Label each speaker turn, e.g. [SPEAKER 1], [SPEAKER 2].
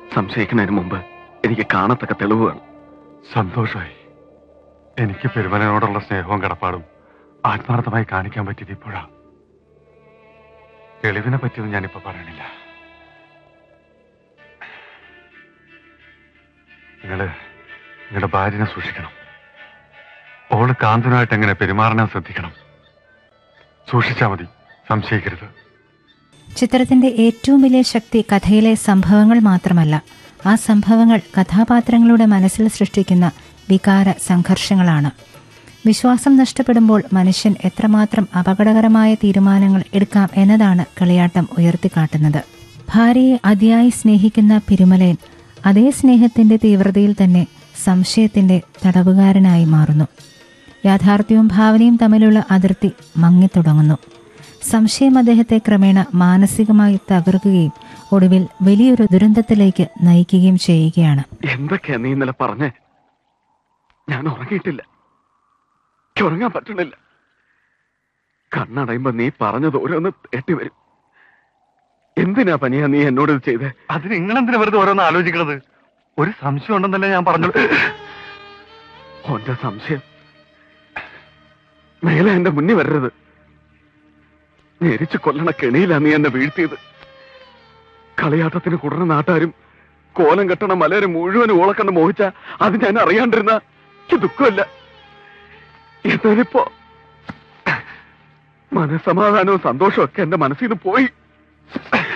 [SPEAKER 1] സംശയിക്കുന്നതിന് മുമ്പ് എനിക്ക് കാണത്തക്ക തെളിവുകൾ
[SPEAKER 2] സന്തോഷമായി എനിക്ക് പെരുമലനോടുള്ള സ്നേഹവും കടപ്പാടും ആത്മാർത്ഥമായി കാണിക്കാൻ പറ്റിയത് ഇപ്പോഴാ തെളിവിനെ പറ്റിയൊന്നും ഞാനിപ്പോ പറയണില്ല നിങ്ങള് നിങ്ങളുടെ ഭാര്യനെ സൂക്ഷിക്കണം ഓള് കാന്തനുമായിട്ട് എങ്ങനെ പെരുമാറണം ശ്രദ്ധിക്കണം സൂക്ഷിച്ചാ മതി സംശയിക്കരുത്
[SPEAKER 3] ചിത്രത്തിന്റെ ഏറ്റവും വലിയ ശക്തി കഥയിലെ സംഭവങ്ങൾ മാത്രമല്ല ആ സംഭവങ്ങൾ കഥാപാത്രങ്ങളുടെ മനസ്സിൽ സൃഷ്ടിക്കുന്ന വികാര സംഘർഷങ്ങളാണ് വിശ്വാസം നഷ്ടപ്പെടുമ്പോൾ മനുഷ്യൻ എത്രമാത്രം അപകടകരമായ തീരുമാനങ്ങൾ എടുക്കാം എന്നതാണ് കളിയാട്ടം ഉയർത്തിക്കാട്ടുന്നത് ഭാര്യയെ അതിയായി സ്നേഹിക്കുന്ന പിരുമലയൻ അതേ സ്നേഹത്തിന്റെ തീവ്രതയിൽ തന്നെ സംശയത്തിന്റെ തടവുകാരനായി മാറുന്നു യാഥാർത്ഥ്യവും ഭാവനയും തമ്മിലുള്ള അതിർത്തി മങ്ങിത്തുടങ്ങുന്നു സംശയം അദ്ദേഹത്തെ ക്രമേണ മാനസികമായി തകർക്കുകയും ഒടുവിൽ വലിയൊരു ദുരന്തത്തിലേക്ക് നയിക്കുകയും ചെയ്യുകയാണ്
[SPEAKER 1] എന്തൊക്കെയാ നീ ഇന്നലെ പറഞ്ഞേ ഞാൻ ഉറങ്ങിയിട്ടില്ല എനിക്ക് ഉറങ്ങാൻ പറ്റണില്ല കണ്ണടയുമ്പോ നീ പറഞ്ഞത് ഓരോന്ന് തേട്ടി വരും എന്തിനാ പനിയാ നീ എന്നോട് ഇത് ചെയ്തേ
[SPEAKER 2] അത് നിങ്ങളെന്തിനാ വെറുതെ ഓരോന്ന് ആലോചിക്കണത് ഒരു സംശയം ഉണ്ടെന്നല്ലേ ഞാൻ പറഞ്ഞു
[SPEAKER 1] ഓന്റെ സംശയം മേലെ എന്റെ മുന്നിൽ വരരുത് ഞെരിച്ചു കൊല്ലണ കെണിയിലാ നീ എന്നെ വീഴ്ത്തിയത് കളിയാട്ടത്തിന് കുടന നാട്ടാരും കോലം കെട്ടണ മലയരെ മുഴുവൻ ഓളക്കണ്ട് മോഹിച്ച അത് ഞാൻ അറിയാണ്ടിരുന്ന എനിക്ക് ദുഃഖമില്ല എന്നാലിപ്പോ മനസ്സമാധാനവും സന്തോഷവും ഒക്കെ എന്റെ മനസ്സിൽ നിന്ന് പോയി